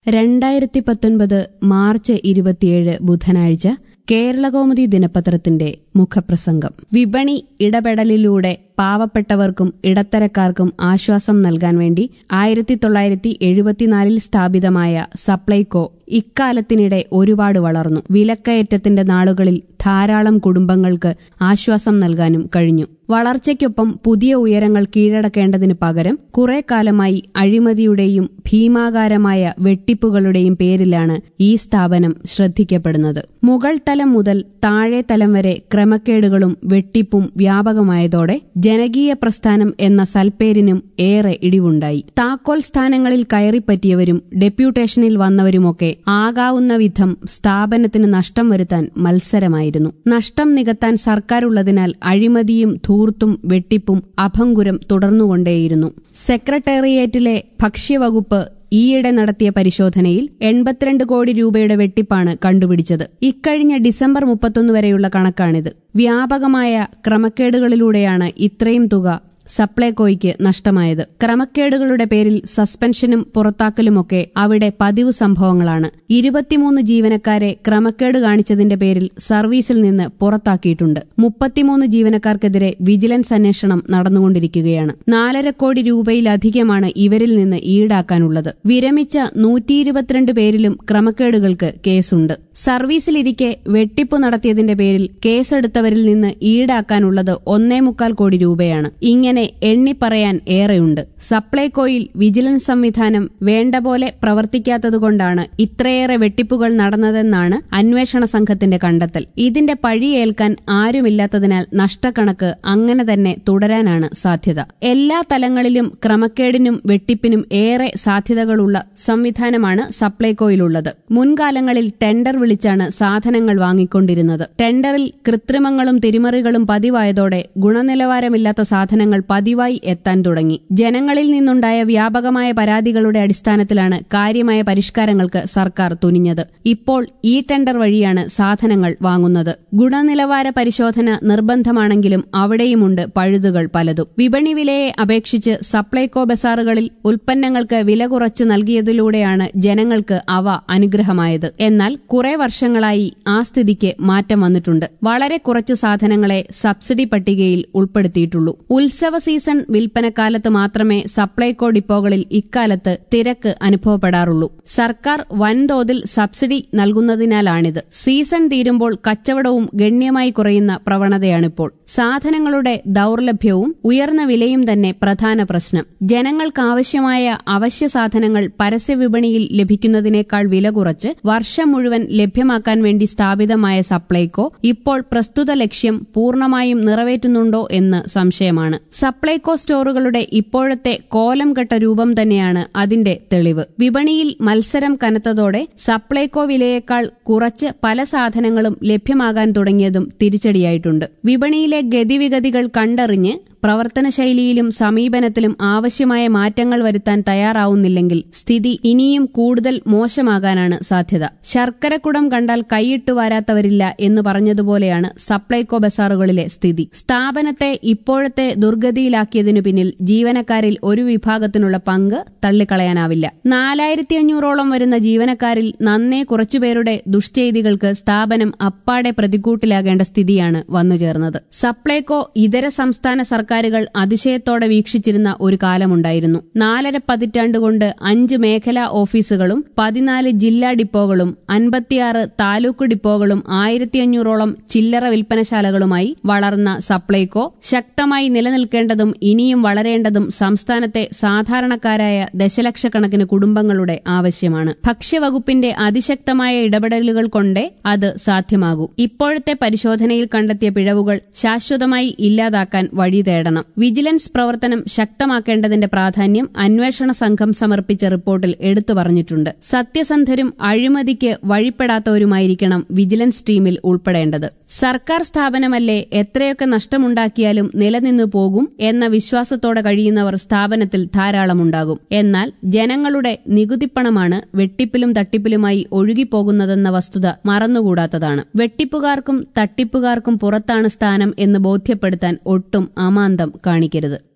രണ്ടായിരത്തി പത്തൊൻപത് മാർച്ച് ഇരുപത്തിയേഴ് ബുധനാഴ്ച കേരളകൗമുദി ദിനപത്രത്തിന്റെ മുഖപ്രസംഗം വിപണി ഇടപെടലിലൂടെ പാവപ്പെട്ടവർക്കും ഇടത്തരക്കാർക്കും ആശ്വാസം നൽകാൻ വേണ്ടി ആയിരത്തി തൊള്ളായിരത്തി എഴുപത്തിനാലിൽ സ്ഥാപിതമായ സപ്ലൈകോ ഇക്കാലത്തിനിടെ ഒരുപാട് വളർന്നു വിലക്കയറ്റത്തിന്റെ നാളുകളിൽ ധാരാളം കുടുംബങ്ങൾക്ക് ആശ്വാസം നൽകാനും കഴിഞ്ഞു വളർച്ചയ്ക്കൊപ്പം പുതിയ ഉയരങ്ങൾ കീഴടക്കേണ്ടതിന് പകരം കുറെ കാലമായി അഴിമതിയുടെയും ഭീമാകാരമായ വെട്ടിപ്പുകളുടെയും പേരിലാണ് ഈ സ്ഥാപനം ശ്രദ്ധിക്കപ്പെടുന്നത് മുകൾ തലം മുതൽ താഴെ തലം വരെ ക്രമക്കേടുകളും വെട്ടിപ്പും വ്യാപകമായതോടെ ജനകീയ പ്രസ്ഥാനം എന്ന സൽപ്പേരിനും ഏറെ ഇടിവുണ്ടായി താക്കോൽ സ്ഥാനങ്ങളിൽ കയറിപ്പറ്റിയവരും ഡെപ്യൂട്ടേഷനിൽ വന്നവരുമൊക്കെ ആകാവുന്ന വിധം സ്ഥാപനത്തിന് നഷ്ടം വരുത്താൻ മത്സരമായിരുന്നു നഷ്ടം നികത്താൻ സർക്കാരുള്ളതിനാൽ അഴിമതിയും ധൂർത്തും വെട്ടിപ്പും അഭംഗുരം തുടർന്നുകൊണ്ടേയിരുന്നു സെക്രട്ടേറിയറ്റിലെ ഭക്ഷ്യവകുപ്പ് ഈയിടെ നടത്തിയ പരിശോധനയിൽ എൺപത്തിരണ്ട് കോടി രൂപയുടെ വെട്ടിപ്പാണ് കണ്ടുപിടിച്ചത് ഇക്കഴിഞ്ഞ ഡിസംബർ മുപ്പത്തൊന്ന് വരെയുള്ള കണക്കാണിത് വ്യാപകമായ ക്രമക്കേടുകളിലൂടെയാണ് ഇത്രയും തുക സപ്ലൈകോയ്ക്ക് നഷ്ടമായത് ക്രമക്കേടുകളുടെ പേരിൽ സസ്പെൻഷനും പുറത്താക്കലുമൊക്കെ അവിടെ പതിവ് സംഭവങ്ങളാണ് ഇരുപത്തിമൂന്ന് ജീവനക്കാരെ ക്രമക്കേട് കാണിച്ചതിന്റെ പേരിൽ സർവീസിൽ നിന്ന് പുറത്താക്കിയിട്ടുണ്ട് മുപ്പത്തിമൂന്ന് ജീവനക്കാർക്കെതിരെ വിജിലൻസ് അന്വേഷണം നടന്നുകൊണ്ടിരിക്കുകയാണ് നാലര കോടി രൂപയിലധികമാണ് ഇവരിൽ നിന്ന് ഈടാക്കാനുള്ളത് വിരമിച്ച നൂറ്റി ഇരുപത്തിരണ്ട് പേരിലും ക്രമക്കേടുകൾക്ക് കേസുണ്ട് സർവീസിലിരിക്കെ വെട്ടിപ്പ് നടത്തിയതിന്റെ പേരിൽ കേസെടുത്തവരിൽ നിന്ന് ഈടാക്കാനുള്ളത് ഒന്നേ മുക്കാൽ കോടി രൂപയാണ് ഇങ്ങനെ എണ്ണിപ്പറയാൻ ഏറെയുണ്ട് സപ്ലൈകോയിൽ വിജിലൻസ് സംവിധാനം വേണ്ട പോലെ പ്രവർത്തിക്കാത്തതുകൊണ്ടാണ് ഇത്രയേറെ വെട്ടിപ്പുകൾ നടന്നതെന്നാണ് അന്വേഷണ സംഘത്തിന്റെ കണ്ടെത്തൽ ഇതിന്റെ പഴിയേൽക്കാൻ ആരുമില്ലാത്തതിനാൽ നഷ്ടക്കണക്ക് അങ്ങനെ തന്നെ തുടരാനാണ് സാധ്യത എല്ലാ തലങ്ങളിലും ക്രമക്കേടിനും വെട്ടിപ്പിനും ഏറെ സാധ്യതകളുള്ള സംവിധാനമാണ് സപ്ലൈകോയിലുള്ളത് മുൻകാലങ്ങളിൽ ടെൻഡർ വിളിച്ചാണ് സാധനങ്ങൾ വാങ്ങിക്കൊണ്ടിരുന്നത് ടെൻഡറിൽ കൃത്രിമങ്ങളും തിരിമറികളും പതിവായതോടെ ഗുണനിലവാരമില്ലാത്ത സാധനങ്ങൾ പതിവായി എത്താൻ തുടങ്ങി ജനങ്ങളിൽ നിന്നുണ്ടായ വ്യാപകമായ പരാതികളുടെ അടിസ്ഥാനത്തിലാണ് കാര്യമായ പരിഷ്കാരങ്ങൾക്ക് സർക്കാർ തുനിഞ്ഞത് ഇപ്പോൾ ഈ ടെൻഡർ വഴിയാണ് സാധനങ്ങൾ വാങ്ങുന്നത് ഗുണനിലവാര പരിശോധന നിർബന്ധമാണെങ്കിലും അവിടെയുമുണ്ട് പഴുതുകൾ പലതും വിപണി വിലയെ അപേക്ഷിച്ച് സപ്ലൈകോ ബസാറുകളിൽ ഉൽപ്പന്നങ്ങൾക്ക് വില കുറച്ച് നൽകിയതിലൂടെയാണ് ജനങ്ങൾക്ക് അവ അനുഗ്രഹമായത് എന്നാൽ കുറെ വർഷങ്ങളായി ആ സ്ഥിതിക്ക് മാറ്റം വന്നിട്ടുണ്ട് വളരെ കുറച്ച് സാധനങ്ങളെ സബ്സിഡി പട്ടികയിൽ ഉൾപ്പെടുത്തിയിട്ടുള്ളൂ ഉത്സവ സീസൺ വിൽപ്പനക്കാലത്ത് മാത്രമേ സപ്ലൈകോ ഡിപ്പോകളിൽ ഇക്കാലത്ത് തിരക്ക് അനുഭവപ്പെടാറുള്ളൂ സർക്കാർ വൻതോതിൽ സബ്സിഡി നൽകുന്നതിനാലാണിത് സീസൺ തീരുമ്പോൾ കച്ചവടവും ഗണ്യമായി കുറയുന്ന പ്രവണതയാണിപ്പോൾ സാധനങ്ങളുടെ ദൌർലഭ്യവും ഉയർന്ന വിലയും തന്നെ പ്രധാന പ്രശ്നം ജനങ്ങൾക്കാവശ്യമായ അവശ്യ സാധനങ്ങൾ പരസ്യവിപണിയിൽ ലഭിക്കുന്നതിനേക്കാൾ വില കുറച്ച് വർഷം മുഴുവൻ ലഭ്യമാക്കാൻ വേണ്ടി സ്ഥാപിതമായ സപ്ലൈകോ ഇപ്പോൾ പ്രസ്തുത ലക്ഷ്യം പൂർണ്ണമായും നിറവേറ്റുന്നുണ്ടോ എന്ന് സംശയമാണ് സപ്ലൈകോ സ്റ്റോറുകളുടെ ഇപ്പോഴത്തെ കോലം കെട്ട രൂപം തന്നെയാണ് അതിന്റെ തെളിവ് വിപണിയിൽ മത്സരം കനത്തതോടെ സപ്ലൈകോ വിലയേക്കാൾ കുറച്ച് പല സാധനങ്ങളും ലഭ്യമാകാൻ തുടങ്ങിയതും തിരിച്ചടിയായിട്ടുണ്ട് വിപണിയിലെ ഗതിവിഗതികൾ കണ്ടറിഞ്ഞ് പ്രവർത്തനശൈലിയിലും സമീപനത്തിലും ആവശ്യമായ മാറ്റങ്ങൾ വരുത്താൻ തയ്യാറാവുന്നില്ലെങ്കിൽ സ്ഥിതി ഇനിയും കൂടുതൽ മോശമാകാനാണ് സാധ്യത ശർക്കരക്കുടം കണ്ടാൽ കൈയിട്ട് വാരാത്തവരില്ല എന്ന് പറഞ്ഞതുപോലെയാണ് സപ്ലൈകോ ബസാറുകളിലെ സ്ഥിതി സ്ഥാപനത്തെ ഇപ്പോഴത്തെ ദുർഗതിയിലാക്കിയതിനു പിന്നിൽ ജീവനക്കാരിൽ ഒരു വിഭാഗത്തിനുള്ള പങ്ക് തള്ളിക്കളയാനാവില്ല നാലായിരത്തി അഞ്ഞൂറോളം വരുന്ന ജീവനക്കാരിൽ നന്നേ കുറച്ചുപേരുടെ ദുഷ്ചെയ്തികൾക്ക് സ്ഥാപനം അപ്പാടെ പ്രതികൂട്ടിലാകേണ്ട സ്ഥിതിയാണ് വന്നുചേർന്നത് സപ്ലൈകോ ഇതര സംസ്ഥാന സർക്കാർ സർക്കാരുകൾ അതിശയത്തോടെ വീക്ഷിച്ചിരുന്ന ഒരു കാലമുണ്ടായിരുന്നു നാലര പതിറ്റാണ്ട് കൊണ്ട് അഞ്ച് മേഖലാ ഓഫീസുകളും പതിനാല് ജില്ലാ ഡിപ്പോകളും അൻപത്തിയാറ് താലൂക്ക് ഡിപ്പോകളും ആയിരത്തി അഞ്ഞൂറോളം ചില്ലറ വിൽപ്പനശാലകളുമായി വളർന്ന സപ്ലൈകോ ശക്തമായി നിലനിൽക്കേണ്ടതും ഇനിയും വളരേണ്ടതും സംസ്ഥാനത്തെ സാധാരണക്കാരായ ദശലക്ഷക്കണക്കിന് കുടുംബങ്ങളുടെ ആവശ്യമാണ് ഭക്ഷ്യവകുപ്പിന്റെ അതിശക്തമായ ഇടപെടലുകൾ കൊണ്ടേ അത് സാധ്യമാകൂ ഇപ്പോഴത്തെ പരിശോധനയിൽ കണ്ടെത്തിയ പിഴവുകൾ ശാശ്വതമായി ഇല്ലാതാക്കാൻ വഴി തേടണം വിജിലൻസ് പ്രവർത്തനം ശക്തമാക്കേണ്ടതിന്റെ പ്രാധാന്യം അന്വേഷണ സംഘം സമർപ്പിച്ച റിപ്പോർട്ടിൽ എടുത്തു പറഞ്ഞിട്ടുണ്ട് സത്യസന്ധരും അഴിമതിക്ക് വഴിപ്പെടാത്തവരുമായിരിക്കണം വിജിലൻസ് ടീമിൽ ഉൾപ്പെടേണ്ടത് സർക്കാർ സ്ഥാപനമല്ലേ എത്രയൊക്കെ നഷ്ടമുണ്ടാക്കിയാലും നിലനിന്നു പോകും എന്ന വിശ്വാസത്തോടെ കഴിയുന്നവർ സ്ഥാപനത്തിൽ ധാരാളമുണ്ടാകും എന്നാൽ ജനങ്ങളുടെ നികുതിപ്പണമാണ് വെട്ടിപ്പിലും തട്ടിപ്പിലുമായി ഒഴുകിപ്പോകുന്നതെന്ന വസ്തുത മറന്നുകൂടാത്തതാണ് വെട്ടിപ്പുകാർക്കും തട്ടിപ്പുകാർക്കും പുറത്താണ് സ്ഥാനം എന്ന് ബോധ്യപ്പെടുത്താൻ ഒട്ടും അമാന്തം കാണിക്കരുത്